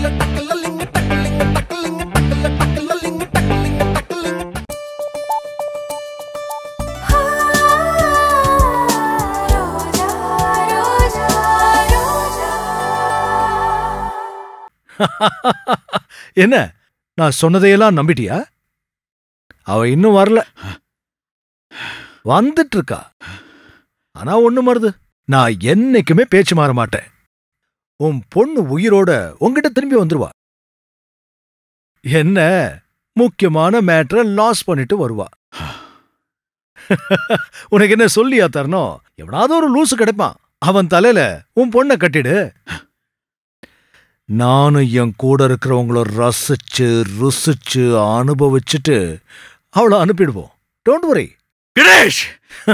என்ன நான் சொன்னதையெல்லாம் நம்பிட்டியா அவ இன்னும் வரல வந்துட்டு இருக்கா ஆனா ஒண்ணு மருது நான் என்னைக்குமே பேச்சு மாற மாட்டேன் உன் பொண்ணு உயிரோட உன்கிட்ட திரும்பி வந்துருவா என்ன முக்கியமான மேட்டரை லாஸ் பண்ணிட்டு வருவா உனக்கு என்ன சொல்லியா தரணும் எவனாவது ஒரு லூசு கிடைப்பான் அவன் தலையில உன் பொண்ணை கட்டிடு நானும் என் கூட இருக்கிறவங்கள ரசிச்சு ருசிச்சு அனுபவிச்சுட்டு அவளை அனுப்பிடுவோம் டோன்ட் வரி கணேஷ்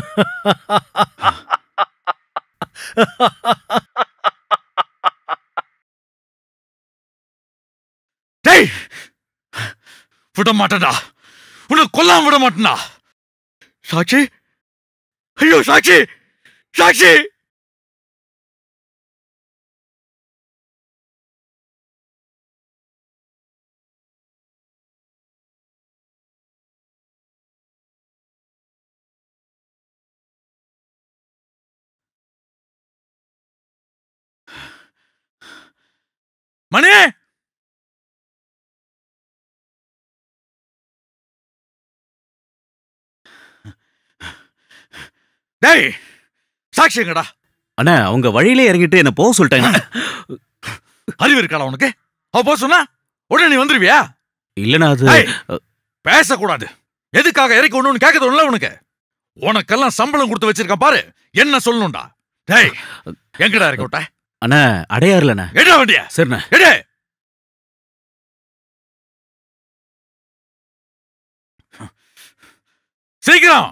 டேய் விட மாட்டேன்டா உன்னை கொல்லாம விட மாட்டேன்டா சாட்சி ஐயோ சாட்சி சாட்சி மணி டேய் சாட்சி எங்கடா அண்ணா அவங்க வழியிலே இறங்கிட்டு என்ன போக சொல்லிட்டாங்க அறிவு இருக்காடா உனக்கு அவ போக சொன்னா உடனே நீ வந்துருவியா இல்லனா அது டேய், பேசக்கூடாது எதுக்காக இறக்கி ஒண்ணு கேட்க தோணல உனக்கு உனக்கெல்லாம் சம்பளம் கொடுத்து வச்சிருக்கேன் பாரு என்ன சொல்லணும்டா டேய் எங்கடா இறக்கி விட்ட அண்ணா அடையாறுலண்ணா எடா வண்டியா சரிண்ணா எடு சீக்கிரம்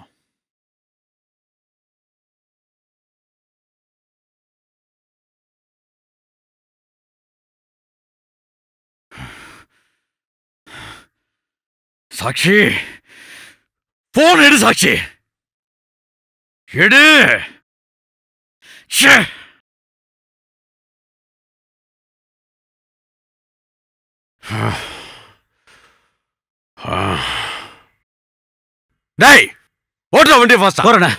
சாட்சி போன் எடு சாட்சி எடு ச்சே டேய் ஓட்டுற வண்டி ஃபாஸ்டா போறேண்ணா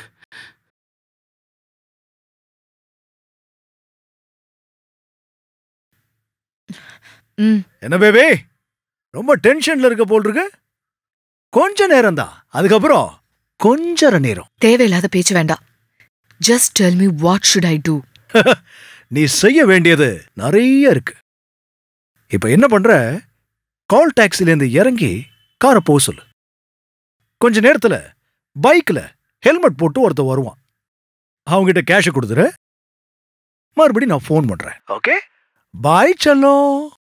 ம் என்ன பேபி ரொம்ப டென்ஷன்ல இருக்க போல் இருக்கு கொஞ்ச நேரம் தான் அதுக்கப்புறம் கொஞ்ச நேரம் தேவையில்லாத பேச்சு வேண்டாம் just tell me what should I do நீ செய்ய வேண்டியது நிறைய இருக்கு இப்ப என்ன பண்ற கால் டாக்ஸில இருந்து இறங்கி காரை போக சொல்லு கொஞ்ச நேரத்துல பைக்ல ஹெல்மெட் போட்டு ஒருத்த வருவான் அவங்கிட்ட கேஷ கொடுத்துரு மறுபடியும் நான் ஃபோன் பண்றேன் ஓகே பாய் செல்லம்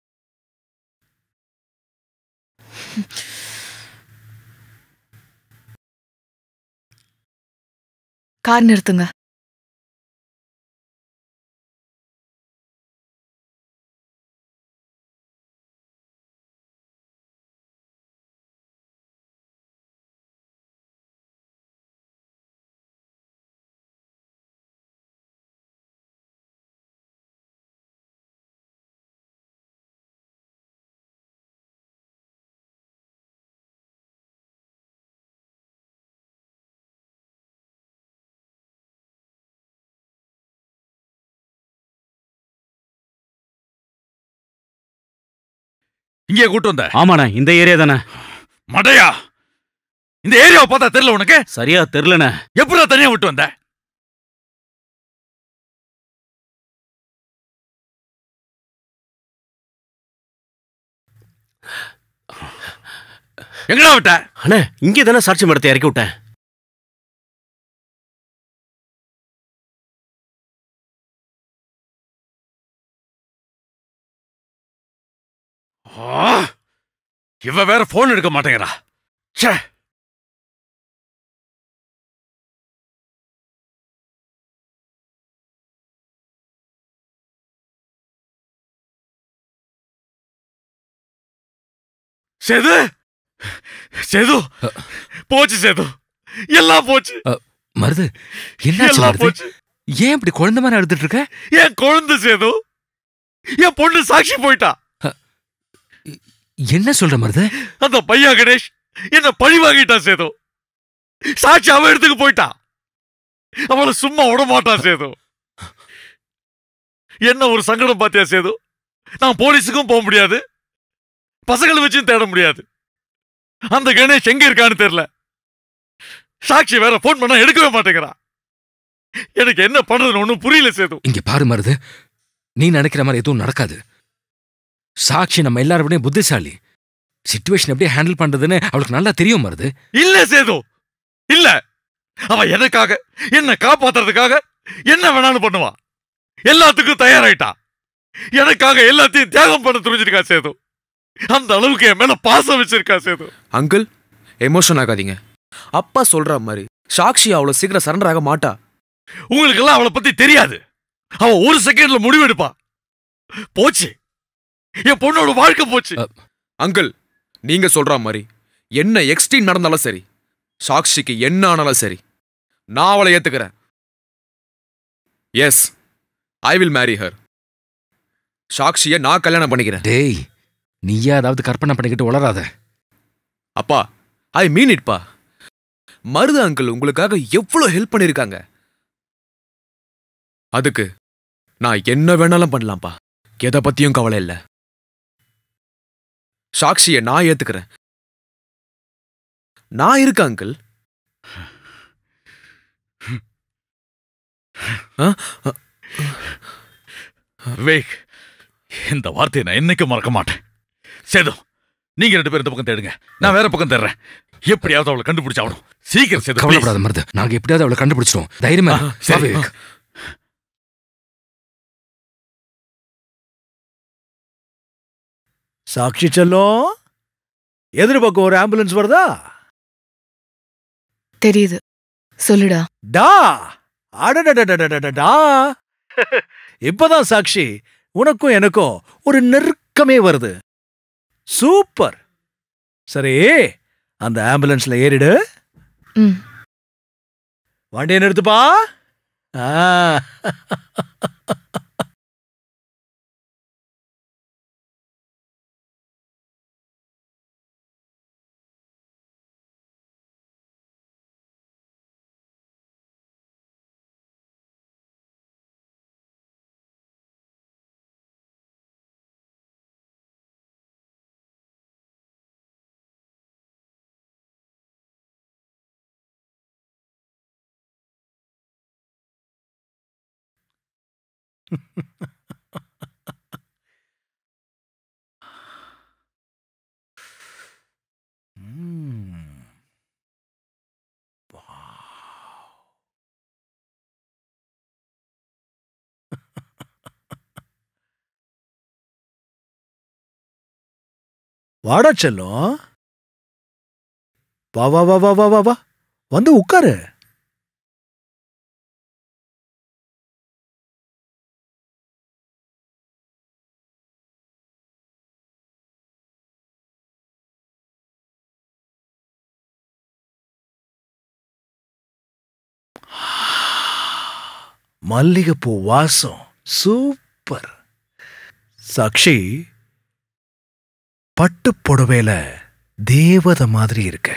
கார் நிறுத்துங்க இங்கே கூட்டு வந்த ஆமாண்ணா இந்த ஏரியா தானே மடையா இந்த ஏரியாவை பார்த்தா தெரியல உனக்கு சரியா தெரிலண்ணே எப்படா தனியா விட்டு வந்த எங்கடா விட்ட அண்ணா இங்கே தானே சாட்சி மடத்தை இறக்கி விட்டேன் ஆ! இவ வேற போன் எடுக்க மாட்டேங்கிறா ச்சே சேது சேது போச்சு சேது எல்லாம் போச்சு மருது என்னாச்சு எல்லாம் மருது போச்சு ஏன் இப்படி குழந்தை மாதிரி அழுதுட்டு இருக்க என் குழந்தை சேது என் பொண்ணு சாட்சி போயிட்டா அ- என்ன சொல்ற மருது அந்த பையா கணேஷ் என்ன பழி வாங்கிட்டான் சேது சாட்சி அவன் இடத்துக்கு போயிட்டான் அவளை சும்மா விட மாட்டான் சேது என்ன ஒரு சங்கடம் பாத்தியா சேது நான் போலீஸுக்கும் போக முடியாது பசங்களை வச்சும் தேட முடியாது அந்த கணேஷ் எங்க இருக்கான்னு தெரியல சாட்சி வேற போன் பண்ணா எடுக்கவே மாட்டேங்கிறான் எனக்கு என்ன பண்றதுன்னு ஒண்ணும் புரியல சேது இங்க பாரு மருது நீ நினைக்கிற மாதிரி எதுவும் நடக்காது சாட்சி நம்ம எல்லாரும் விட புத்திசாலி சிச்சுவேஷன் எப்படி ஹேண்டில் பண்றதுன்னு அவளுக்கு நல்லா தெரியும் மருது இல்ல சேது இல்ல அவ எனக்காக என்ன காப்பாத்துறதுக்காக என்ன வேணாலும் பண்ணுவா எல்லாத்துக்கும் தயாராயிட்டா எனக்காக எல்லாத்தையும் தியாகம் பண்ண துணிஞ்சிருக்கா சேது அந்த அளவுக்கு என் மேல பாசம் வச்சிருக்கா சேது அங்கிள் எமோஷன் ஆகாதீங்க அப்பா சொல்ற மாதிரி சாக்ஷி அவ்வளவு சீக்கிரம் சரண்டர் ஆக மாட்டா உங்களுக்கு எல்லாம் அவளை பத்தி தெரியாது அவ ஒரு செகண்ட்ல முடிவெடுப்பா போச்சு என் பொண்ணோட வாழ்க்கை போச்சு அங்கிள் நீங்க சொல்ற மாதிரி என்ன எக்ஸ்ட்ரீம் நடந்தாலும் சரி சாக்ஷிக்கு என்ன ஆனாலும் சரி நான் அவளை ஏத்துக்கிறேன் yes I will marry her சாக்ஷியை நான் கல்யாணம் பண்ணிக்கிறேன் டேய் நீயா ஏதாவது கற்பனை பண்ணிக்கிட்டு உளராத அப்பா ஐ மீன் இட்பா மருது அங்கிள் உங்களுக்காக எவ்வளவு ஹெல்ப் பண்ணிருக்காங்க அதுக்கு நான் என்ன வேணாலும் பண்ணலாம்ப்பா எதை பத்தியும் கவலை இல்ல சாக்ஷியை நான் ஏத்துக்கிறேன் நான் இருக்கேன் அங்கிள் விவேக் இந்த வார்த்தையை நான் என்னைக்கும் மறக்க மாட்டேன் சேது நீங்க ரெண்டு பேரும் இந்த பக்கம் தேடுங்க நான் வேற பக்கம் தேடுறேன் எப்படியாவது அவளை கண்டுபிடிச்சாகணும் சீக்கிரம் சேது please. கவலைப்படாத மருது நாங்க எப்படியாவது அவளை கண்டுபிடிச்சிட்டோம் தைரியமா இரு. வா சரி. விவேக். சாட்சி செல்லம் எதிர்பக்கம் ஒரு ஆம்புலன்ஸ் வருதா தெரியுது சொல்லுடா டா அடடடடடடடா இப்பதான் சாக்ஷி உனக்கும் எனக்கும் ஒரு நெருக்கமே வருது சூப்பர் சரி அந்த ஆம்புலன்ஸ்ல ஏறிடு ம் வண்டியை நிறுத்துப்பா ஆ. ம். வாடா செல்லம் வா வா வா வா வா வா வா வந்து உட்காரு மல்லிகைப்பூ வாசம் சூப்பர் சாக்ஷி பட்டு புடவையில தேவதை மாதிரி இருக்க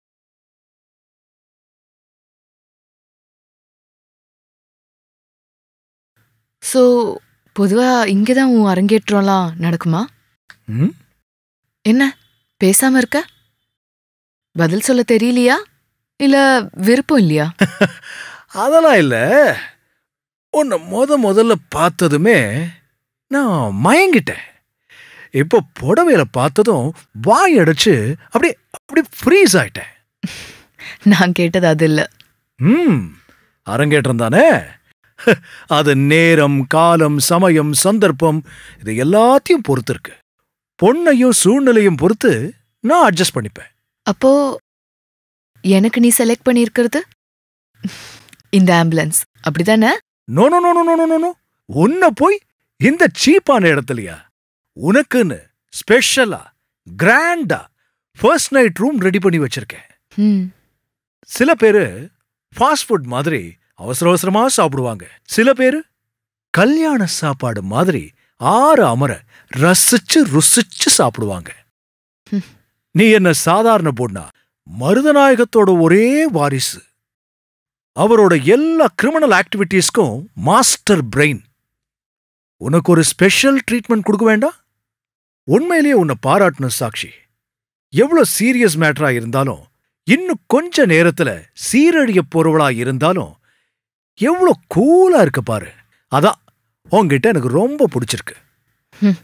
ஸோ பொதுவா இங்கே தான் உன் அரங்கேற்றம்லாம் நடக்குமா ம்? என்ன பேசாம இருக்க பதில் சொல்ல தெரியலையா இல்ல விருப்பம் இல்லையா அதெல்லாம் இல்ல உன்னை முத முதல்ல பார்த்ததுமே நான் மயங்கிட்டேன் இப்போ புடவையில பார்த்ததும் வாய் அடைச்சு அப்படியே அப்படி ஃப்ரீஸ் ஆயிட்டேன் நான் கேட்டது அது இல்ல ம் அரங்கேற்றம் தானே அது நேரம் காலம் சமயம் சந்தர்ப்பம் இது எல்லாத்தையும் பொறுத்து இருக்கு பொண்ணையும் சூழ்நிலையும் பொறுத்து நான் அட்ஜஸ்ட் பண்ணிப்பேன் அப்போ எனக்கு நீ செலக்ட் பண்ணியிருக்கிறது இந்த ஆம்புலன்ஸ் அப்படிதானே no no no no no no no உன்னை போய் இந்த சீப்பான இடத்துலயா உனக்குன்னு ஸ்பெஷலா கிராண்டா ஃபர்ஸ்ட் நைட் ரூம் ரெடி பண்ணி வச்சிருக்கேன் ம் சில பேரு ஃபாஸ்ட் ஃபுட் மாதிரி அவசர அவசரமா சாப்பிடுவாங்க சில பேரு கல்யாண சாப்பாடு மாதிரி ஆறு அமர ரசிச்சு ருசிச்சு சாப்பிடுவாங்க நீ என்ன சாதாரண பொண்ணா மருதநாயகத்தோட ஒரே வாரிசு அவரோட எல்லா கிரிமினல் ஆக்டிவிட்டீஸ்க்கும் மாஸ்டர் பிரெயின் உனக்கு ஒரு ஸ்பெஷல் ட்ரீட்மெண்ட் கொடுக்க வேண்டாம் உண்மையிலேயே உன்னை பாராட்டணும் சாக்ஷி எவ்வளவு சீரியஸ் மேட்டரா இருந்தாலும் இன்னும் கொஞ்ச நேரத்துல சீரழிய போறவளா இருந்தாலும் எவ்வளவு கூலா இருக்க பாரு அதான் உன்கிட்ட எனக்கு ரொம்ப பிடிச்சிருக்கு ஹம்.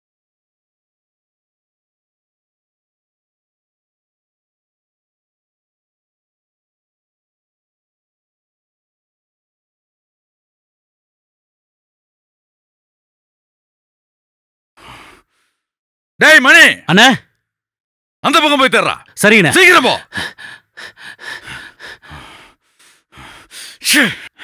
டேய் மணி அண்ணா அந்த பக்கம் போய் தர்றா சரிண்ணே சீக்கிரம் போ ஷே.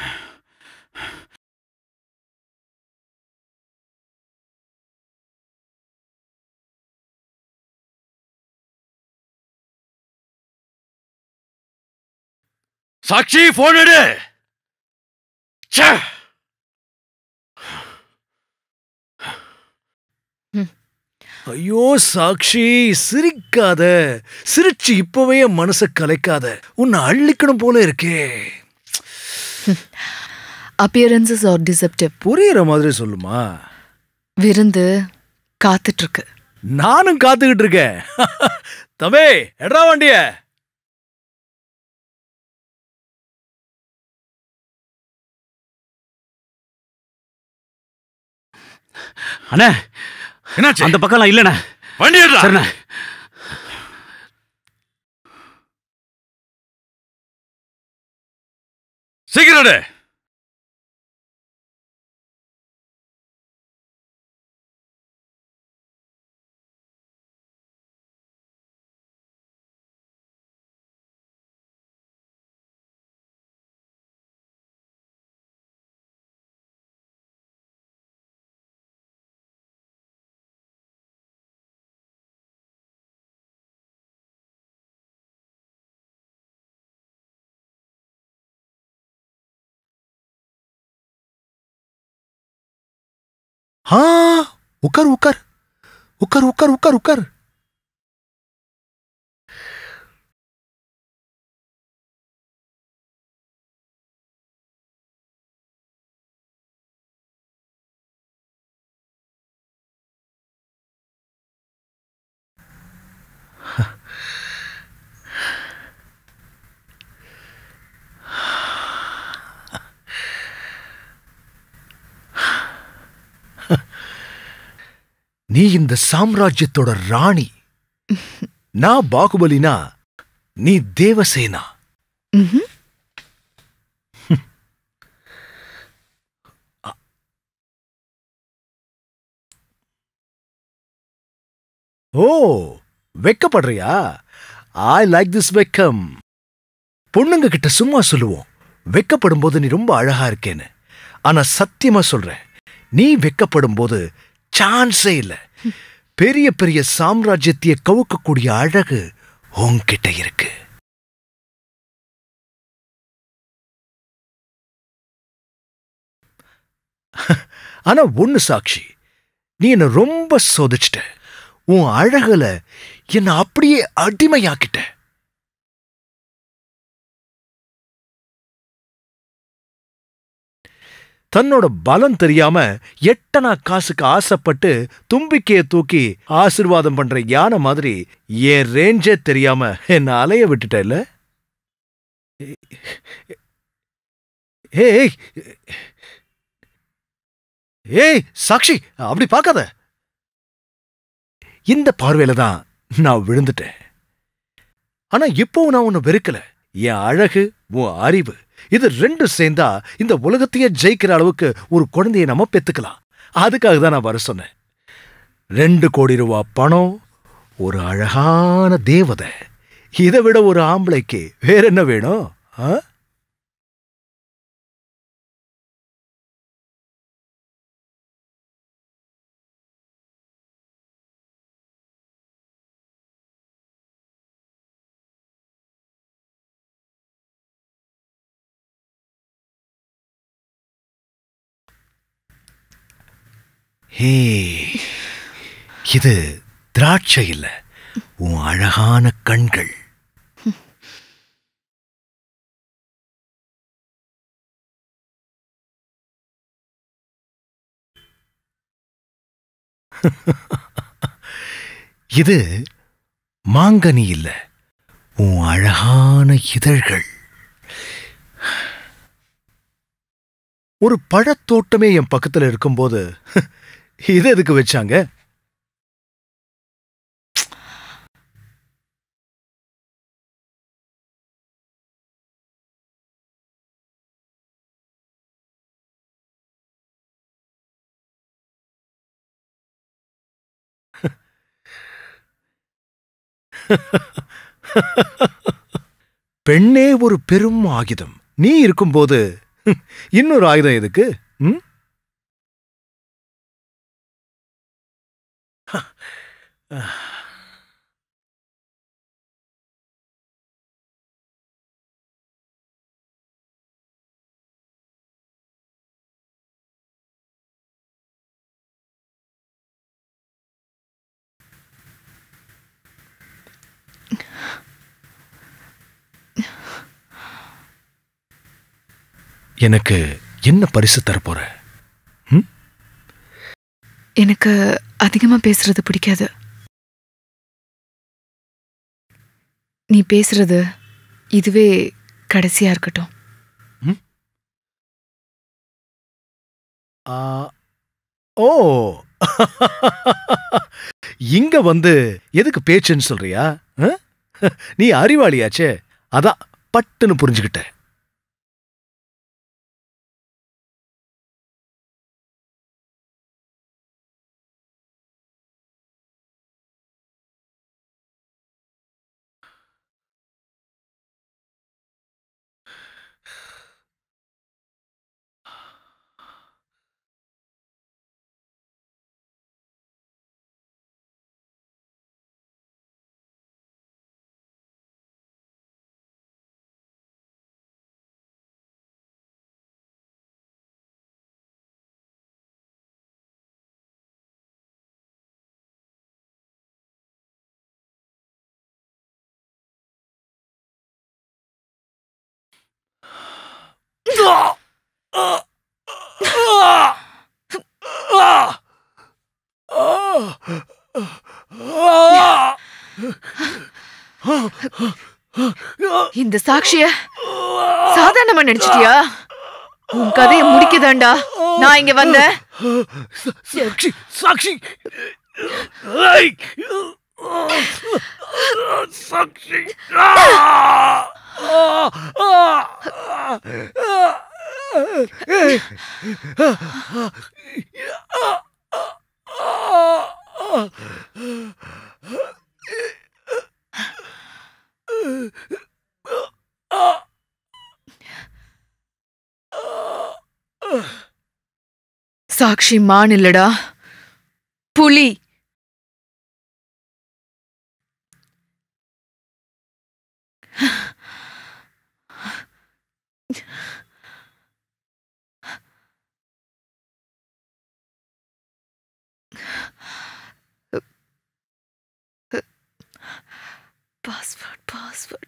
சாட்சி போன் எடு ச்சே. ஐயோ சாக்ஷி சிரிக்காத சிரிச்சு இப்பவே என் மனச கலைக்காத உன்னை அள்ளிக்கணும் போல இருக்கே அப்பியரன்சஸ் ஆர் டிசப்டிவ் புரியுற மாதிரி சொல்லுமா விருந்து காத்துட்டு இருக்கு நானும் காத்துக்கிட்டு இருக்கேன் தம்பி எட்ரா வண்டிய அண்ணா என்னாச்சு அந்த பக்கம்லாம் இல்லண்ணே வண்டி எடுடா. சரிண்ணே சீக்கிரம் எடு. ஆ உட்கார் உட்கார் உட்கார் உட்கார் உட்கார் உட்கார் நீ இந்த சாம்ராஜ்யத்தோட ராணி நான் பாகுபலினா நீ தேவசேனா ம்ஹும். ஓ வெக்கப்படுறியா ஐ லைக் திஸ் வெக்கம் பொண்ணுங்க கிட்ட சும்மா சொல்லுவோம் வெக்கப்படும் போது நீ ரொம்ப அழகா இருக்கேன்னு ஆனா சத்தியமா சொல்றேன் நீ வெக்கப்படும் போது சான்ஸே இல்ல பெரிய பெரிய சாம்ராஜ்யத்தையே கவுக்கக்கூடிய அழகு உன்கிட்ட இருக்கு ஆனா ஒண்ணு சாட்சி நீ என்ன ரொம்ப சோதிச்சிட்ட உன் அழகுல என்ன அப்படியே அடிமையாக்கிட்ட தன்னோட பலம் தெரியாம எட்டனா காசுக்கு ஆசைப்பட்டு தும்பிக்கைய தூக்கி ஆசிர்வாதம் பண்ற யானை மாதிரி என் ரேஞ்சே தெரியாம என்ன அலைய விட்டுட்ட இல்ல ஏய் ஏய் சாக்ஷி அப்படி பார்க்காத இந்த பார்வையில தான் நான் விழுந்துட்டேன் ஆனா இப்போவும் நான் உன்னை வெறுக்கல என் அழகு உன் அறிவு இது ரெண்டும் சேர்ந்தா இந்த உலகத்தையே ஜெயிக்கிற அளவுக்கு ஒரு குழந்தையை நம்ம பெத்துக்கலாம் அதுக்காக தான் நான் வர சொன்னேன் ரெண்டு கோடி ரூபா பணம் ஒரு அழகான தேவதை இதை விட ஒரு ஆம்பளைக்கு வேற என்ன வேணும் ஆ? ஹே இது திராட்சை இல்ல உன் அழகான கண்கள் இது மாங்கனி இல்ல உன் அழகான இதழ்கள் ஒரு பழத்தோட்டமே என் பக்கத்துல இருக்கும்போது இது எதுக்கு வச்சாங்க பெண்ணே ஒரு பெரும் ஆயுதம் நீ இருக்கும்போது இன்னொரு ஆயுதம் எதுக்கு ம்? எனக்கு என்ன பரிசு தரப்போற எனக்கு அதிகமா பேசுறது பிடிக்காது நீ பேசுறது இதுவே கடைசியா இருக்கட்டும் ஆ, ஓ இங்க வந்து எதுக்கு பேச்சுன்னு சொல்றியா ஆ? நீ அறிவாளியாச்சே அதான் பட்டுன்னு புரிஞ்சுக்கிட்ட இந்த சாட்சிய சாதாரணமா நினைச்சிட்டியா உன் கதையை முடிக்கதாண்டா நான் இங்க வந்தேன் சாட்சி சாட்சி சாட்சி சாக்ஷி மான் இல்லடா புலி பாஸ்வேர்ட் பாஸ்வேர்ட்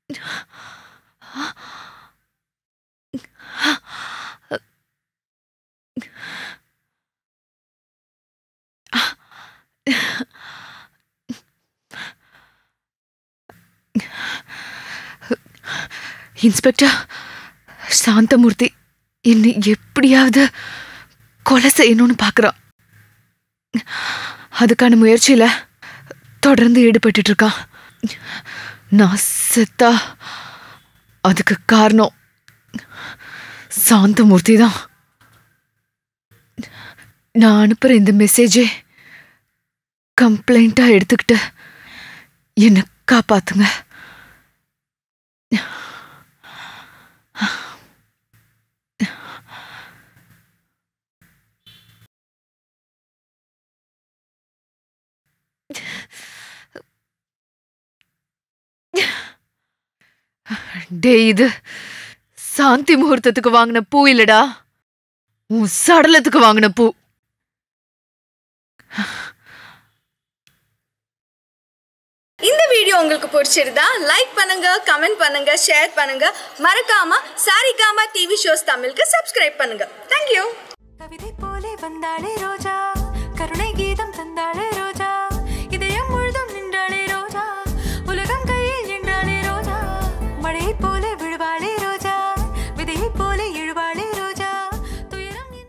இன்ஸ்பெக்டர் சாந்தமூர்த்தி என்னை எப்படியாவது கொலை செய்யணும்னு பார்க்குறான் அதுக்கான முயற்சியில தொடர்ந்து ஈடுபட்டுட்டு இருக்கான் நான் செத்தா அதுக்கு காரணம் சாந்தமூர்த்தி தான் நான் அனுப்புற இந்த மெசேஜே கம்ப்ளைண்டா எடுத்துக்கிட்டு என்னை காப்பாத்துங்க டேய் இது சாந்தி முகூர்த்தத்துக்கு வாங்கின பூ இல்லடா உன் சடலத்துக்கு வாங்கின பூ உங்களுக்கு பிடிச்சிருந்தா லைக் பண்ணுங்க கமெண்ட் பண்ணுங்க ஷேர் பண்ணுங்க மறக்காம சாரிகாமா டிவி ஷோஸ் தமிழுக்கு சப்ஸ்கிரைப் பண்ணுங்க தேங்க்யூ கவிதை போலே வந்தாளே ரோஜா கருணை கீதம் தந்தாளே ரோஜா